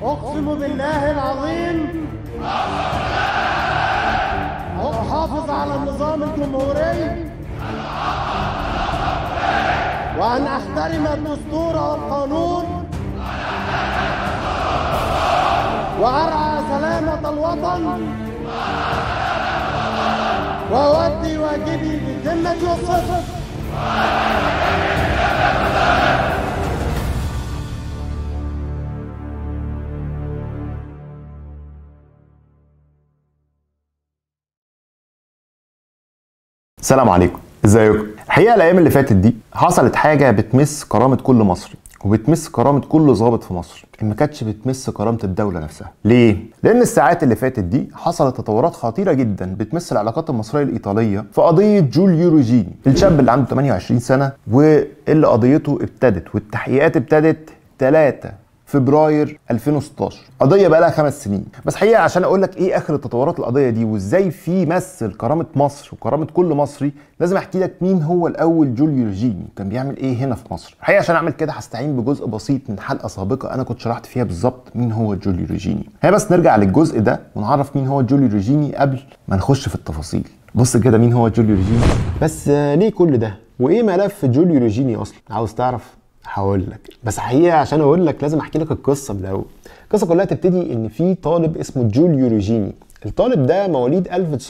أقسم بالله العظيم أحافظ على النظام الجمهوري وأن أحترم الدستور والقانون وأرعى سلامة الوطن وأؤدي واجبي بالذمة والصدق السلام عليكم ازيكم الحقيقه الايام اللي فاتت دي حصلت حاجه بتمس كرامه كل مصري وبتمس كرامه كل ضابط في مصر ما كانتش بتمس كرامه الدوله نفسها ليه لان الساعات اللي فاتت دي حصلت تطورات خطيره جدا بتمس العلاقات المصريه الايطاليه في قضيه جوليو روجيني الشاب اللي عنده 28 سنه واللي قضيته ابتدت والتحقيقات ابتدت 3 فبراير 2016 قضيه بقى لها خمس سنين بس حقيقه عشان اقول لك ايه اخر تطورات القضيه دي وازاي في مس لكرامه مصر وكرامه كل مصري لازم احكي لك مين هو الاول جوليو ريجيني كان بيعمل ايه هنا في مصر الحقيقه عشان اعمل كده هستعين بجزء بسيط من حلقه سابقه انا كنت شرحت فيها بالظبط مين هو جوليو ريجيني هي بس نرجع للجزء ده ونعرف مين هو جوليو ريجيني قبل ما نخش في التفاصيل بص كده مين هو جوليو ريجيني بس آه، ليه كل ده وايه ملف جوليو ريجيني اصلا عاوز تعرف هقول لك بس حقيقه عشان اقول لك لازم احكي لك القصه من الاول القصه كلها تبتدي ان في طالب اسمه جوليو ريجيني الطالب ده مواليد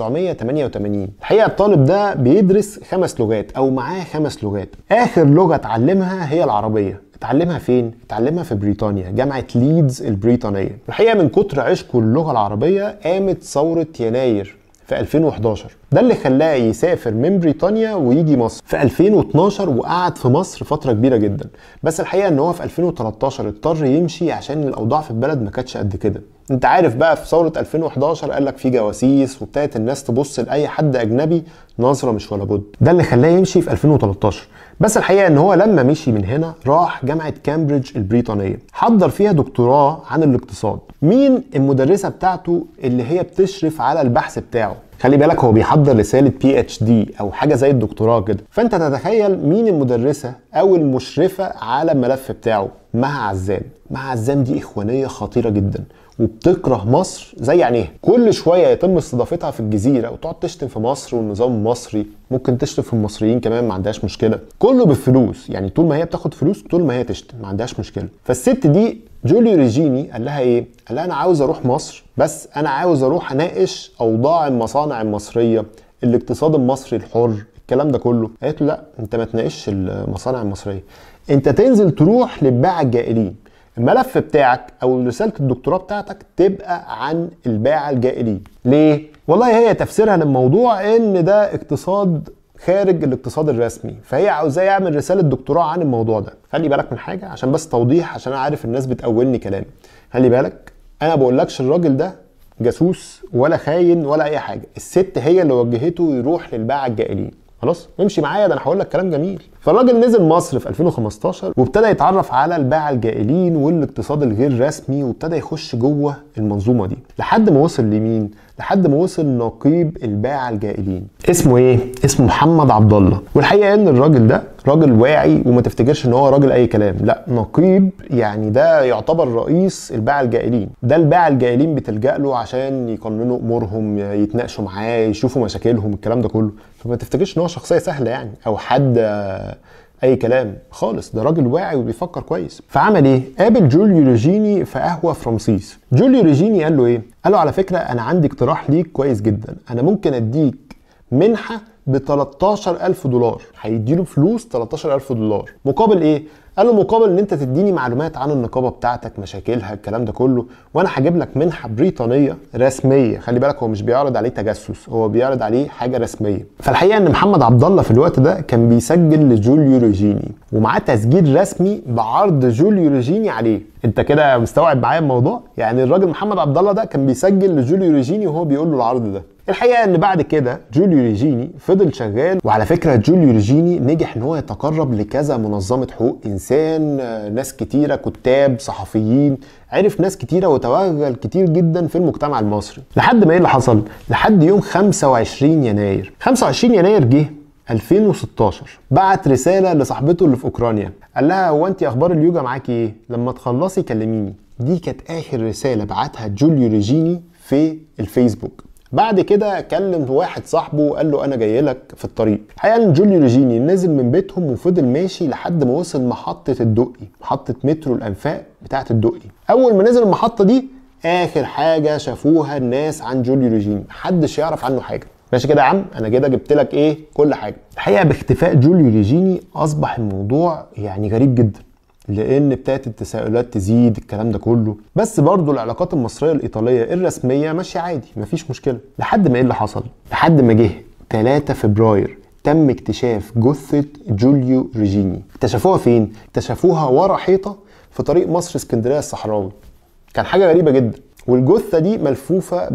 1988 الحقيقه الطالب ده بيدرس خمس لغات او معاه خمس لغات اخر لغه اتعلمها هي العربيه اتعلمها فين؟ اتعلمها في بريطانيا جامعة ليدز البريطانية الحقيقة من كتر عشقه للغة العربية قامت ثورة يناير في 2011 ده اللي خلاه يسافر من بريطانيا ويجي مصر في 2012 وقعد في مصر فترة كبيرة جدا بس الحقيقة ان هو في 2013 اضطر يمشي عشان الاوضاع في البلد ما كانتش قد كده انت عارف بقى في ثورة 2011 قال لك في جواسيس وابتدت الناس تبص لاي حد اجنبي نظرة مش ولا بد ده اللي خلاه يمشي في 2013 بس الحقيقة ان هو لما مشي من هنا راح جامعة كامبريدج البريطانية حضر فيها دكتوراه عن الاقتصاد مين المدرسة بتاعته اللي هي بتشرف على البحث بتاعه خلي بالك هو بيحضر رسالة بي اتش دي او حاجة زي الدكتوراه كده فانت تتخيل مين المدرسة او المشرفة على الملف بتاعه مها عزام مها عزام دي اخوانية خطيرة جدا وبتكره مصر زي عينيها كل شويه يتم استضافتها في الجزيره وتقعد تشتم في مصر والنظام المصري ممكن تشتم في المصريين كمان ما عندهاش مشكله كله بالفلوس يعني طول ما هي بتاخد فلوس طول ما هي تشتم ما عندهاش مشكله فالست دي جوليو ريجيني قال لها ايه قال لها انا عاوز اروح مصر بس انا عاوز اروح اناقش اوضاع المصانع المصريه الاقتصاد المصري الحر الكلام ده كله قالت له لا انت ما تناقشش المصانع المصريه انت تنزل تروح للباعة الجائلين الملف بتاعك او رساله الدكتوراه بتاعتك تبقى عن الباعة الجائلين ليه والله هي تفسيرها للموضوع ان ده اقتصاد خارج الاقتصاد الرسمي فهي عاوزاه يعمل رساله دكتوراه عن الموضوع ده خلي بالك من حاجه عشان بس توضيح عشان انا عارف الناس بتأولني كلامي خلي بالك انا بقولكش الراجل ده جاسوس ولا خاين ولا اي حاجه الست هي اللي وجهته يروح للباعة الجائلين خلاص امشي معايا ده انا هقول لك كلام جميل فالراجل نزل مصر في 2015 وابتدى يتعرف على الباعة الجائلين والاقتصاد الغير رسمي وابتدى يخش جوه المنظومه دي لحد ما وصل لمين لحد ما وصل نقيب الباعة الجائلين اسمه ايه اسمه محمد عبد الله والحقيقه ان الراجل ده راجل واعي وما تفتكرش ان هو راجل اي كلام لا نقيب يعني ده يعتبر رئيس الباعة الجائلين ده الباعة الجائلين بتلجأ له عشان يقننوا امورهم يتناقشوا معاه يشوفوا مشاكلهم الكلام ده كله فما تفتكرش ان هو شخصيه سهله يعني او حد آه، اي كلام خالص ده راجل واعي وبيفكر كويس فعمل ايه قابل جوليو ريجيني في قهوه في رمسيس جوليو ريجيني قال له ايه قال له على فكره انا عندي اقتراح ليك كويس جدا انا ممكن اديك منحه ب 13000 دولار هيديله فلوس 13000 دولار مقابل ايه قال له مقابل ان انت تديني معلومات عن النقابه بتاعتك مشاكلها الكلام ده كله وانا هجيب لك منحه بريطانيه رسميه خلي بالك هو مش بيعرض عليه تجسس هو بيعرض عليه حاجه رسميه فالحقيقه ان محمد عبد الله في الوقت ده كان بيسجل لجوليو ريجيني ومعاه تسجيل رسمي بعرض جوليو ريجيني عليه انت كده مستوعب معايا الموضوع يعني الراجل محمد عبد الله ده كان بيسجل لجوليو ريجيني وهو بيقول له العرض ده الحقيقه ان بعد كده جوليو ريجيني فضل شغال وعلى فكره جوليو ريجيني نجح ان هو يتقرب لكذا منظمه حقوق انسان آه، ناس كتيره كتاب صحفيين عرف ناس كتيره وتوغل كتير جدا في المجتمع المصري لحد ما ايه اللي حصل لحد يوم 25 يناير 25 يناير جه 2016 بعت رساله لصاحبته اللي في اوكرانيا قال لها هو انت اخبار اليوجا معاكي ايه لما تخلصي كلميني دي كانت اخر رساله بعتها جوليو ريجيني في الفيسبوك بعد كده كلم واحد صاحبه وقال له انا جاي لك في الطريق الحقيقه ان جوليو ريجيني نزل من بيتهم وفضل ماشي لحد ما وصل محطه الدقي محطه مترو الانفاق بتاعه الدقي اول ما نزل المحطه دي اخر حاجه شافوها الناس عن جوليو ريجيني محدش يعرف عنه حاجه ماشي كده يا عم انا كده جبت لك ايه كل حاجه الحقيقه باختفاء جوليو ريجيني اصبح الموضوع يعني غريب جدا لان ابتدت التساؤلات تزيد الكلام ده كله بس برضو العلاقات المصريه الايطاليه الرسميه ماشيه عادي مفيش مشكله لحد ما ايه اللي حصل لحد ما جه 3 فبراير تم اكتشاف جثه جوليو ريجيني اكتشفوها فين اكتشفوها ورا حيطه في طريق مصر اسكندريه الصحراوي كان حاجه غريبه جدا والجثه دي ملفوفه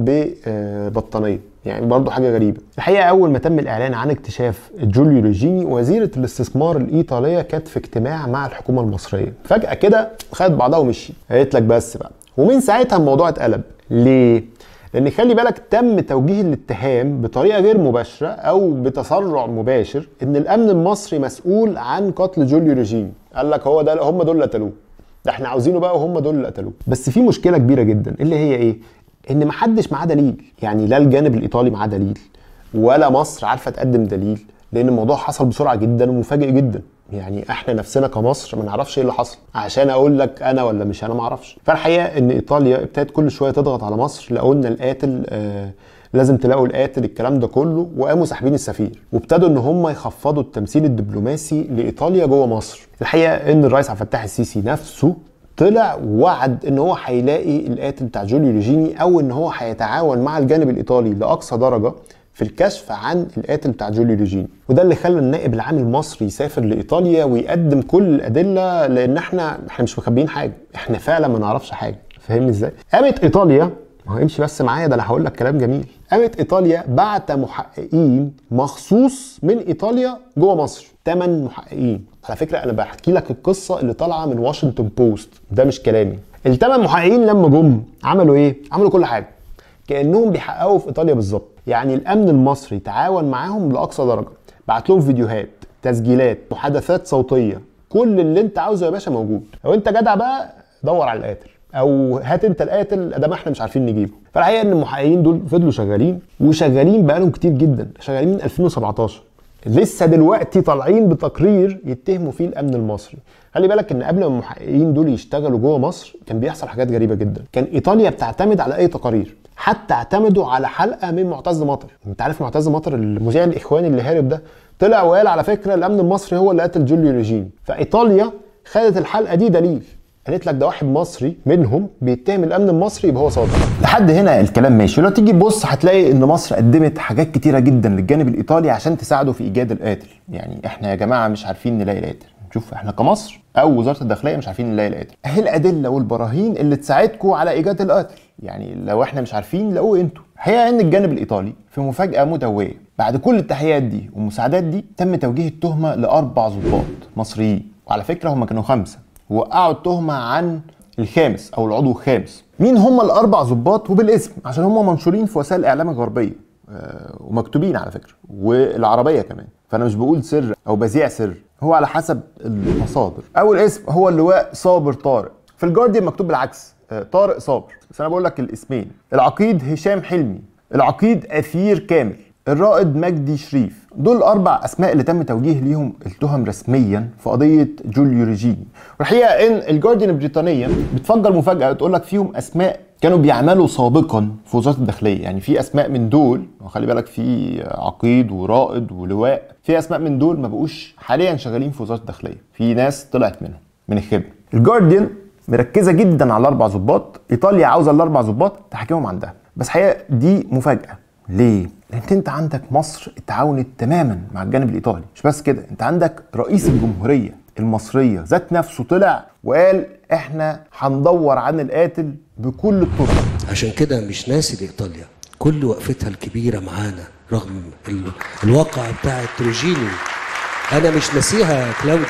ببطانيه يعني برضه حاجه غريبه الحقيقه اول ما تم الاعلان عن اكتشاف جوليو ريجيني وزيره الاستثمار الايطاليه كانت في اجتماع مع الحكومه المصريه فجاه كده خدت بعضها ومشي قالت لك بس بقى ومن ساعتها الموضوع اتقلب ليه لان خلي بالك تم توجيه الاتهام بطريقه غير مباشره او بتسرع مباشر ان الامن المصري مسؤول عن قتل جوليو ريجيني قال لك هو ده هم دول اللي قتلوه ده احنا عاوزينه بقى وهم دول اللي قتلوه بس في مشكله كبيره جدا اللي هي ايه ان محدش معاه دليل يعني لا الجانب الايطالي معاه دليل ولا مصر عارفه تقدم دليل لان الموضوع حصل بسرعه جدا ومفاجئ جدا يعني احنا نفسنا كمصر ما نعرفش ايه اللي حصل عشان اقول لك انا ولا مش انا ما اعرفش فالحقيقه ان ايطاليا ابتدت كل شويه تضغط على مصر لقوا لنا القاتل آه لازم تلاقوا القاتل الكلام ده كله وقاموا ساحبين السفير وابتدوا ان هم يخفضوا التمثيل الدبلوماسي لايطاليا جوه مصر الحقيقه ان الرئيس عبد الفتاح السيسي نفسه طلع ووعد ان هو هيلاقي القاتل بتاع جوليو ريجيني او ان هو هيتعاون مع الجانب الايطالي لاقصى درجه في الكشف عن القاتل بتاع جوليو ريجيني وده اللي خلى النائب العام المصري يسافر لايطاليا ويقدم كل الادله لان احنا احنا مش مخبيين حاجه احنا فعلا ما نعرفش حاجه فاهمني ازاي قامت ايطاليا ما هو امشي بس معايا ده انا هقول لك كلام جميل قامت ايطاليا بعت محققين مخصوص من ايطاليا جوه مصر ثمان محققين على فكره انا بحكي لك القصه اللي طالعه من واشنطن بوست ده مش كلامي الثمان محققين لما جم عملوا ايه عملوا كل حاجه كانهم بيحققوا في ايطاليا بالظبط يعني الامن المصري تعاون معاهم لاقصى درجه بعت لهم فيديوهات تسجيلات محادثات صوتيه كل اللي انت عاوزه يا باشا موجود لو انت جدع بقى دور على القاتل او هات انت القاتل ده ما احنا مش عارفين نجيبه فالحقيقه ان المحققين دول فضلوا شغالين وشغالين بقالهم كتير جدا شغالين من 2017 لسه دلوقتي طالعين بتقرير يتهموا فيه الامن المصري خلي بالك ان قبل ما المحققين دول يشتغلوا جوه مصر كان بيحصل حاجات غريبه جدا كان ايطاليا بتعتمد على اي تقارير حتى اعتمدوا على حلقه من معتز مطر انت عارف معتز مطر المذيع الاخواني اللي هارب ده طلع وقال على فكره الامن المصري هو اللي قتل جوليو ريجين فايطاليا خدت الحلقه دي دليل قالت لك ده واحد مصري منهم بيتهم الامن المصري يبقى هو صادق لحد هنا الكلام ماشي ولو تيجي تبص هتلاقي ان مصر قدمت حاجات كتيره جدا للجانب الايطالي عشان تساعده في ايجاد القاتل يعني احنا يا جماعه مش عارفين نلاقي القاتل شوف احنا كمصر او وزاره الداخليه مش عارفين نلاقي القاتل اهي الادله والبراهين اللي تساعدكم على ايجاد القاتل يعني لو احنا مش عارفين لاقوه انتوا الحقيقه ان الجانب الايطالي في مفاجاه مدويه بعد كل التحيات دي والمساعدات دي تم توجيه التهمه لاربع ضباط مصريين وعلى فكره هم كانوا خمسه وقعوا التهمه عن الخامس او العضو الخامس مين هم الاربع ضباط وبالاسم عشان هم منشورين في وسائل الاعلام الغربيه آه، ومكتوبين على فكره والعربيه كمان فانا مش بقول سر او بذيع سر هو على حسب المصادر اول اسم هو اللواء صابر طارق في الجارديان مكتوب بالعكس آه، طارق صابر بس انا بقول لك الاسمين العقيد هشام حلمي العقيد اثير كامل الرائد مجدي شريف دول الاربع اسماء اللي تم توجيه ليهم التهم رسميا في قضيه جوليو ريجيني والحقيقه ان الجارديان البريطانيه بتفجر مفاجاه تقول لك فيهم اسماء كانوا بيعملوا سابقا في وزاره الداخليه يعني في اسماء من دول وخلي بالك في عقيد ورائد ولواء في اسماء من دول ما بقوش حاليا شغالين في وزاره الداخليه في ناس طلعت منهم من الخدمه الجارديان مركزه جدا على الاربع ضباط ايطاليا عاوزه الاربع ضباط تحاكمهم عندها بس حقيقه دي مفاجاه ليه لان انت عندك مصر اتعاونت تماما مع الجانب الايطالي مش بس كده انت عندك رئيس الجمهوريه المصريه ذات نفسه طلع وقال احنا هندور عن القاتل بكل الطرق عشان كده مش ناسي لايطاليا كل وقفتها الكبيره معانا رغم ال... الواقع بتاع تروجيني انا مش ناسيها يا كلاودي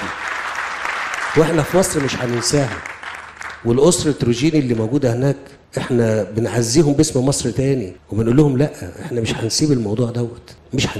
واحنا في مصر مش هننساها والاسره تروجيني اللي موجوده هناك احنا بنعزيهم باسم مصر تاني وبنقول لهم لا احنا مش هنسيب الموضوع دوت مش هنسيبه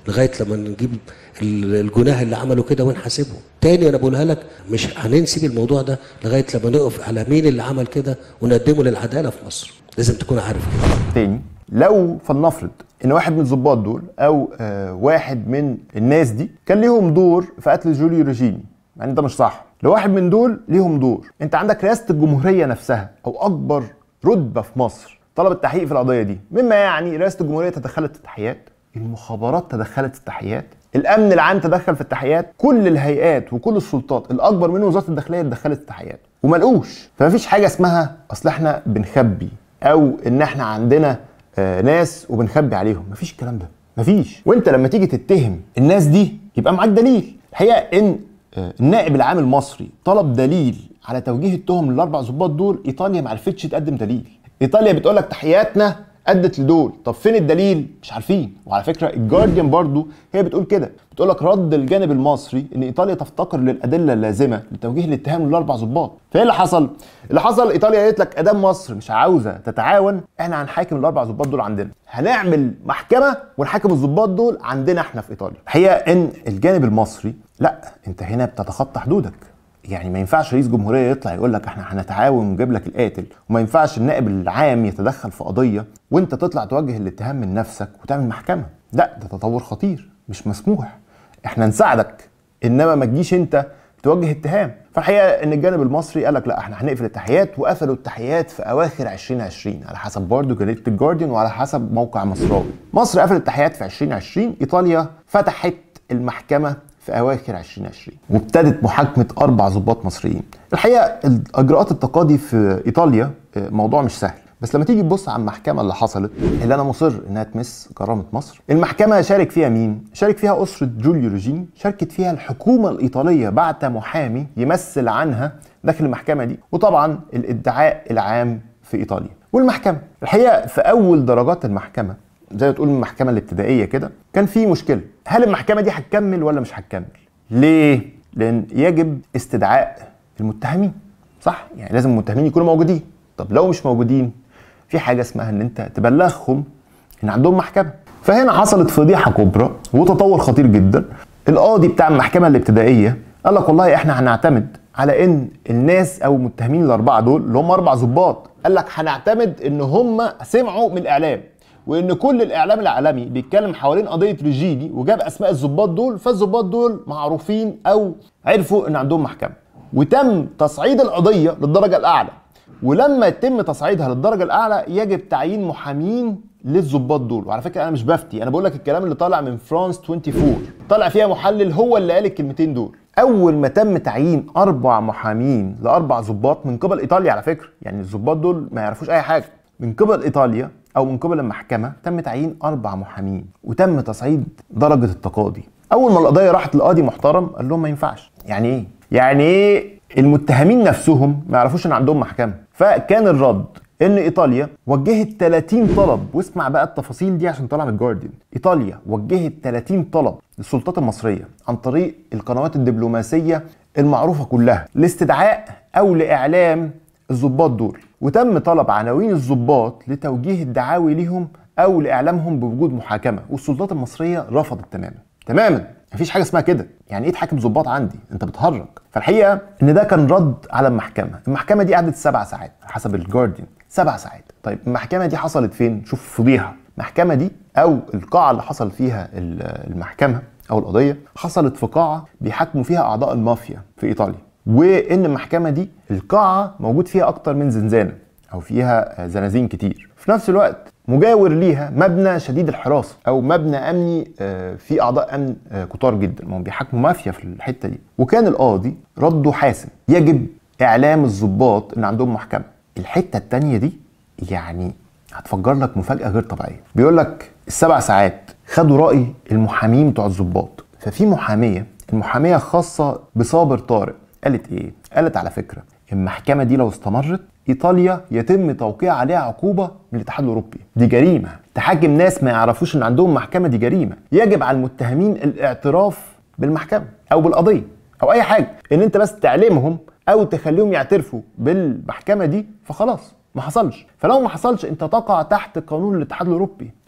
لغايه لما نجيب ال- الجناه اللي عملوا كده ونحاسبهم تاني انا بقولها لك مش هننسب الموضوع ده لغايه لما نقف على مين اللي عمل كده ونقدمه للعداله في مصر لازم تكون عارف كده تاني لو فلنفرض ان واحد من الضباط دول او آه واحد من الناس دي كان ليهم دور في قتل جوليو ريجيني مع ان ده مش صح لو واحد من دول ليهم دور انت عندك رئاسه الجمهوريه نفسها او اكبر رتبه في مصر طلب التحقيق في القضيه دي مما يعني رئاسه الجمهوريه تدخلت في التحقيقات المخابرات تدخلت في التحقيقات الامن العام تدخل في التحقيقات كل الهيئات وكل السلطات الاكبر من وزاره الداخليه اتدخلت في التحقيقات وملقوش فمفيش حاجه اسمها اصل احنا بنخبي او ان احنا عندنا آه ناس وبنخبي عليهم مفيش الكلام ده مفيش وانت لما تيجي تتهم الناس دي يبقى معاك دليل الحقيقه ان آه، النائب العام المصري طلب دليل على توجيه التهم للاربع ضباط دول ايطاليا ما عرفتش تقدم دليل ايطاليا بتقول لك تحياتنا ادت لدول طب فين الدليل مش عارفين وعلى فكره الجارديان برضو هي بتقول كده بتقول لك رد الجانب المصري ان ايطاليا تفتقر للادله اللازمه لتوجيه الاتهام للاربع ضباط فايه اللي حصل اللي حصل ايطاليا قالت لك ادام مصر مش عاوزه تتعاون احنا هنحاكم الاربع ضباط دول عندنا هنعمل محكمه ونحاكم الضباط دول عندنا احنا في ايطاليا الحقيقه ان الجانب المصري لا انت هنا بتتخطى حدودك يعني ما ينفعش رئيس جمهوريه يطلع يقول لك احنا هنتعاون ونجيب لك القاتل وما ينفعش النائب العام يتدخل في قضيه وانت تطلع توجه الاتهام من نفسك وتعمل محكمه لا ده تطور خطير مش مسموح احنا نساعدك انما ما تجيش انت توجه اتهام فالحقيقه ان الجانب المصري قال لك لا احنا هنقفل التحيات وقفلوا التحيات في اواخر 2020 على حسب برضه جريده الجارديان وعلى حسب موقع مصراوي مصر قفلت التحيات في 2020 ايطاليا فتحت المحكمه في اواخر 2020 وابتدت محاكمه اربع ضباط مصريين الحقيقه الاجراءات التقاضي في ايطاليا آه، موضوع مش سهل بس لما تيجي تبص على المحكمه اللي حصلت اللي انا مصر انها تمس كرامه مصر المحكمه شارك فيها مين شارك فيها اسره جوليو ريجيني شاركت فيها الحكومه الايطاليه بعت محامي يمثل عنها داخل المحكمه دي وطبعا الادعاء العام في ايطاليا والمحكمه الحقيقه في اول درجات المحكمه زي ما تقول المحكمه الابتدائيه كده كان في مشكله هل المحكمه دي هتكمل ولا مش هتكمل ليه لان يجب استدعاء المتهمين صح يعني لازم المتهمين يكونوا موجودين طب لو مش موجودين في حاجه اسمها ان انت تبلغهم ان عندهم محكمه فهنا حصلت فضيحه كبرى وتطور خطير جدا القاضي بتاع المحكمه الابتدائيه قال لك والله احنا هنعتمد على ان الناس او المتهمين الاربعه دول اللي هم اربع ضباط قال لك هنعتمد ان هم سمعوا من الاعلام وان كل الاعلام العالمي بيتكلم حوالين قضيه ريجيني وجاب اسماء الضباط دول فالضباط دول معروفين او عرفوا ان عندهم محكمه وتم تصعيد القضيه للدرجه الاعلى ولما يتم تصعيدها للدرجه الاعلى يجب تعيين محامين للضباط دول وعلى فكره انا مش بفتي انا بقول لك الكلام اللي طالع من فرانس 24 طالع فيها محلل هو اللي قال الكلمتين دول اول ما تم تعيين اربع محامين لاربع ضباط من قبل ايطاليا على فكره يعني الضباط دول ما يعرفوش اي حاجه من قبل ايطاليا او من قبل المحكمه تم تعيين اربع محامين وتم تصعيد درجه التقاضي اول ما القضيه راحت لقاضي محترم قال لهم ما ينفعش يعني ايه يعني ايه المتهمين نفسهم ما يعرفوش ان عندهم محكمه فكان الرد ان ايطاليا وجهت 30 طلب واسمع بقى التفاصيل دي عشان طالعه من الجارديان ايطاليا وجهت 30 طلب للسلطات المصريه عن طريق القنوات الدبلوماسيه المعروفه كلها لاستدعاء او لاعلام الضباط دول وتم طلب عناوين الضباط لتوجيه الدعاوي ليهم او لاعلامهم بوجود محاكمه والسلطات المصريه رفضت تماما تماما مفيش حاجه اسمها كده يعني ايه تحاكم ضباط عندي انت بتهرج فالحقيقه ان ده كان رد على المحكمه المحكمه دي قعدت سبع ساعات حسب الجارديان سبع ساعات طيب المحكمه دي حصلت فين شوف فضيحه المحكمه دي او القاعه اللي حصل فيها ال- المحكمه او القضيه حصلت في قاعه بيحاكموا فيها اعضاء المافيا في ايطاليا وان المحكمه دي القاعه موجود فيها اكتر من زنزانه او فيها زنازين كتير في نفس الوقت مجاور ليها مبنى شديد الحراسه او مبنى امني آه، فيه اعضاء امن آه، كتار جدا ما هم بيحاكموا مافيا في الحته دي وكان القاضي رده حاسم يجب اعلام الضباط ان عندهم محكمه الحته التانيه دي يعني هتفجر لك مفاجاه غير طبيعيه بيقول لك السبع ساعات خدوا راي المحامين بتوع الضباط ففي محاميه المحاميه خاصه بصابر طارق قالت ايه قالت على فكره المحكمه دي لو استمرت ايطاليا يتم توقيع عليها عقوبه من الاتحاد الاوروبي دي جريمه تحاكم ناس ما يعرفوش ان عندهم محكمه دي جريمه يجب على المتهمين الاعتراف بالمحكمه او بالقضيه او اي حاجه ان انت بس تعلمهم او تخليهم يعترفوا بالمحكمه دي فخلاص ما حصلش فلو ما حصلش انت تقع تحت قانون الاتحاد الاوروبي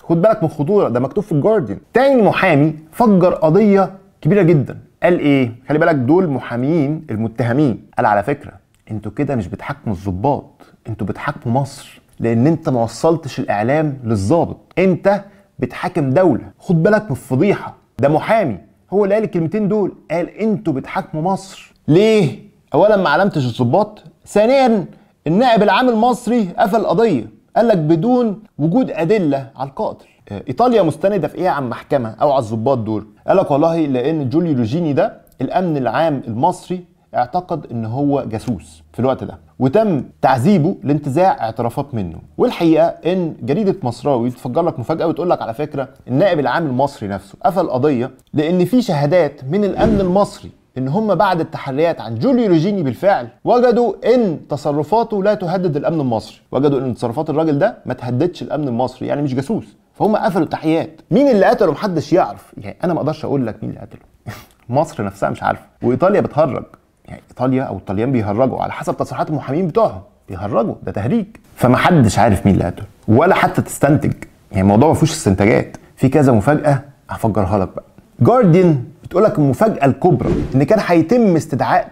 خد بالك من الخطوره ده مكتوب في الجارديان تاني محامي فجر قضيه كبيره جدا قال ايه خلي بالك دول محامين المتهمين قال على فكره انتوا كده مش بتحاكموا الضباط انتوا بتحاكموا مصر لان انت ما وصلتش الاعلام للضابط انت بتحاكم دوله خد بالك من الفضيحه ده محامي هو اللي قال الكلمتين دول قال انتوا بتحاكموا مصر ليه اولا ما علمتش الضباط ثانيا النائب العام المصري قفل القضيه قال لك بدون وجود ادله على القاتل آه، ايطاليا مستنده في ايه عن محكمه او على الضباط دول قال لك والله لان جوليو روجيني ده الامن العام المصري اعتقد ان هو جاسوس في الوقت ده وتم تعذيبه لانتزاع اعترافات منه والحقيقه ان جريده مصراوي تفجر لك مفاجاه وتقول لك على فكره النائب العام المصري نفسه قفل قضيه لان في شهادات من الامن المصري ان هم بعد التحريات عن جوليو روجيني بالفعل وجدوا ان تصرفاته لا تهدد الامن المصري وجدوا ان تصرفات الراجل ده ما تهددش الامن المصري يعني مش جاسوس فهم قفلوا التحقيقات مين اللي قتله محدش يعرف يعني انا ما اقدرش اقول لك مين اللي قتله مصر نفسها مش عارفه وايطاليا بتهرج يعني ايطاليا او الطليان بيهرجوا على حسب تصريحات المحامين بتوعهم بيهرجوا ده تهريج فمحدش عارف مين اللي قتله ولا حتى تستنتج يعني الموضوع ما فيهوش استنتاجات في كذا مفاجاه هفجرها لك بقى جارديان بتقول لك المفاجاه الكبرى ان كان هيتم استدعاء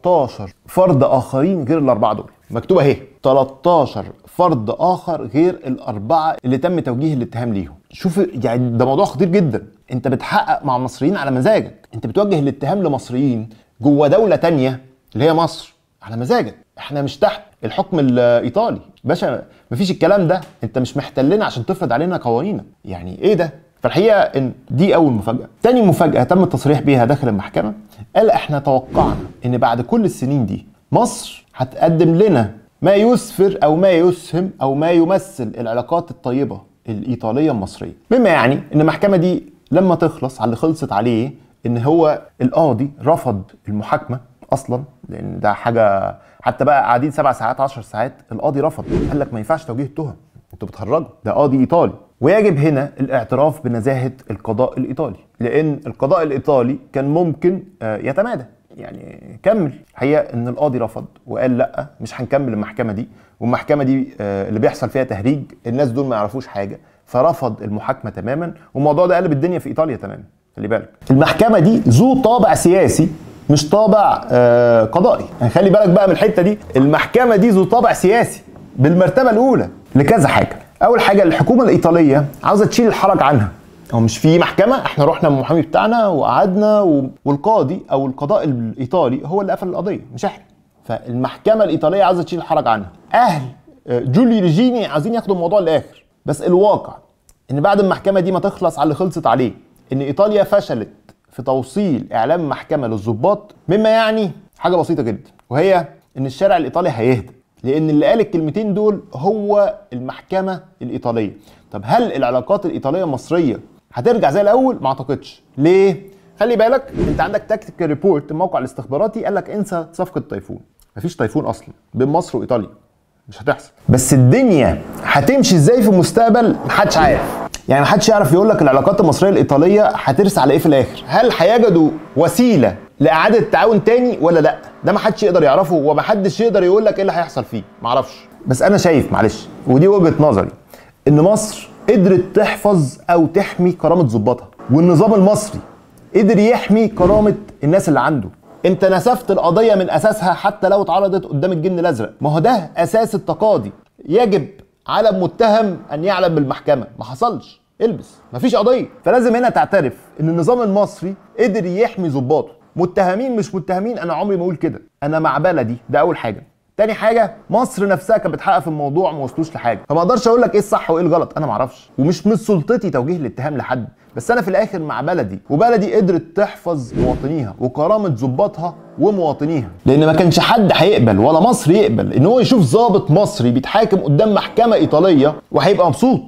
13 فرد اخرين غير الاربعه دول مكتوبه اهي 13 فرد اخر غير الاربعه اللي تم توجيه الاتهام ليهم شوف يعني ده موضوع خطير جدا انت بتحقق مع مصريين على مزاجك انت بتوجه الاتهام لمصريين جوه دوله تانية اللي هي مصر على مزاجك احنا مش تحت الحكم الايطالي باشا مفيش الكلام ده انت مش محتلنا عشان تفرض علينا قوانينك يعني ايه ده فالحقيقه ان دي اول مفاجاه تاني مفاجاه تم التصريح بيها داخل المحكمه قال احنا توقعنا ان بعد كل السنين دي مصر هتقدم لنا ما يسفر او ما يسهم او ما يمثل العلاقات الطيبه الايطاليه المصريه مما يعني ان المحكمه دي لما تخلص على اللي خلصت عليه ان هو القاضي رفض المحاكمه اصلا لان ده حاجه حتى بقى قاعدين سبع ساعات 10 ساعات القاضي رفض قال لك ما ينفعش توجيه التهم انتوا بتهرجوا ده قاضي ايطالي ويجب هنا الاعتراف بنزاهه القضاء الايطالي لان القضاء الايطالي كان ممكن آه، يتمادى يعني كمل الحقيقه ان القاضي رفض وقال لا مش هنكمل المحكمه دي والمحكمه دي آه، اللي بيحصل فيها تهريج الناس دول ما يعرفوش حاجه فرفض المحاكمه تماما والموضوع ده قلب الدنيا في ايطاليا تماما خلي بالك المحكمه دي ذو طابع سياسي مش طابع آه قضائي يعني خلي بالك بقى من الحته دي المحكمه دي ذو طابع سياسي بالمرتبه الاولى لكذا حاجه اول حاجه الحكومه الايطاليه عاوزه تشيل الحرج عنها هو مش في محكمه احنا رحنا من المحامي بتاعنا وقعدنا و... والقاضي او القضاء الايطالي هو اللي قفل القضيه مش احنا فالمحكمه الايطاليه عاوزه تشيل الحرج عنها اهل آه، جولي ريجيني عايزين ياخدوا الموضوع للاخر بس الواقع ان بعد المحكمه دي ما تخلص على اللي خلصت عليه ان ايطاليا فشلت في توصيل اعلام محكمه للضباط مما يعني حاجه بسيطه جدا وهي ان الشارع الايطالي هيهدى لان اللي قال الكلمتين دول هو المحكمه الايطاليه طب هل العلاقات الايطاليه المصريه هترجع زي الاول ما اعتقدش ليه خلي بالك انت عندك تكتيكال ريبورت الموقع الاستخباراتي قال لك انسى صفقه تيفون مفيش تيفون اصلا بين مصر وايطاليا مش هتحصل بس الدنيا هتمشي ازاي في المستقبل محدش عارف يعني محدش يعرف يقول لك العلاقات المصريه الايطاليه هترسى على ايه في الاخر هل هيجدوا وسيله لاعاده التعاون تاني ولا لا ده محدش يقدر يعرفه ومحدش يقدر يقول لك ايه اللي هيحصل فيه معرفش بس انا شايف معلش ودي وجهه نظري ان مصر قدرت تحفظ او تحمي كرامه ضباطها والنظام المصري قدر يحمي كرامه الناس اللي عنده انت نسفت القضيه من اساسها حتى لو اتعرضت قدام الجن الازرق ما هو ده اساس التقاضي يجب على المتهم ان يعلم بالمحكمه ما حصلش البس مفيش قضيه فلازم هنا تعترف ان النظام المصري قدر يحمي ضباطه متهمين مش متهمين انا عمري ما اقول كده انا مع بلدي ده اول حاجه تاني حاجه مصر نفسها كانت بتحقق في الموضوع ما وصلوش لحاجه فما اقدرش اقول لك ايه الصح وايه الغلط انا ما اعرفش ومش من سلطتي توجيه الاتهام لحد بس انا في الاخر مع بلدي وبلدي قدرت تحفظ مواطنيها وكرامه ضباطها ومواطنيها لان ما كانش حد هيقبل ولا مصر يقبل ان هو يشوف ضابط مصري بيتحاكم قدام محكمه ايطاليه وهيبقى مبسوط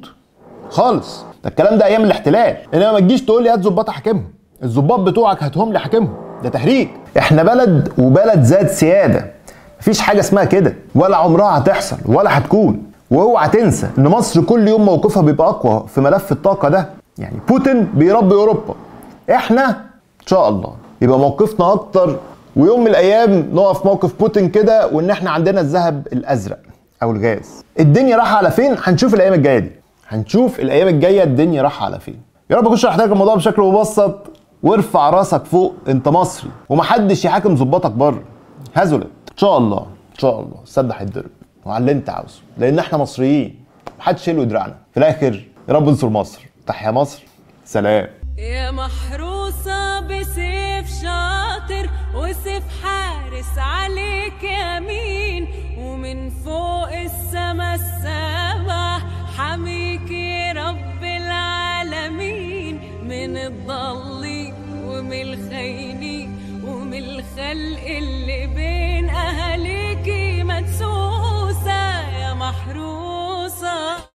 خالص ده الكلام ده ايام الاحتلال انما ما تجيش تقول لي هات ظباط احاكمهم الظباط بتوعك هاتهم لي حاكمهم ده تهريج احنا بلد وبلد ذات سياده مفيش حاجه اسمها كده ولا عمرها هتحصل ولا هتكون واوعى تنسى ان مصر كل يوم موقفها بيبقى اقوى في ملف الطاقه ده يعني بوتين بيربي اوروبا احنا ان شاء الله يبقى موقفنا اكتر ويوم من الايام نقف موقف بوتين كده وان احنا عندنا الذهب الازرق او الغاز الدنيا رايحه على فين هنشوف الايام الجايه دي هنشوف الايام الجايه الدنيا رايحه على فين يا رب اكون شرحت لك الموضوع بشكل مبسط وارفع راسك فوق انت مصري ومحدش يحاكم ظباطك بره هزلت ان شاء الله ان شاء الله السد هيتضرب وعلى اللي انت عاوزه لان احنا مصريين محدش يلوي دراعنا في الاخر يا رب انصر مصر تحيا مصر سلام يا محروسة بسيف شاطر وسيف حارس عليك يمين ومن فوق السما السبع حميك رب العالمين من الضالين ومن الخاينين ومن الخلق اللي بين أهاليكي مدسوسة يا محروسة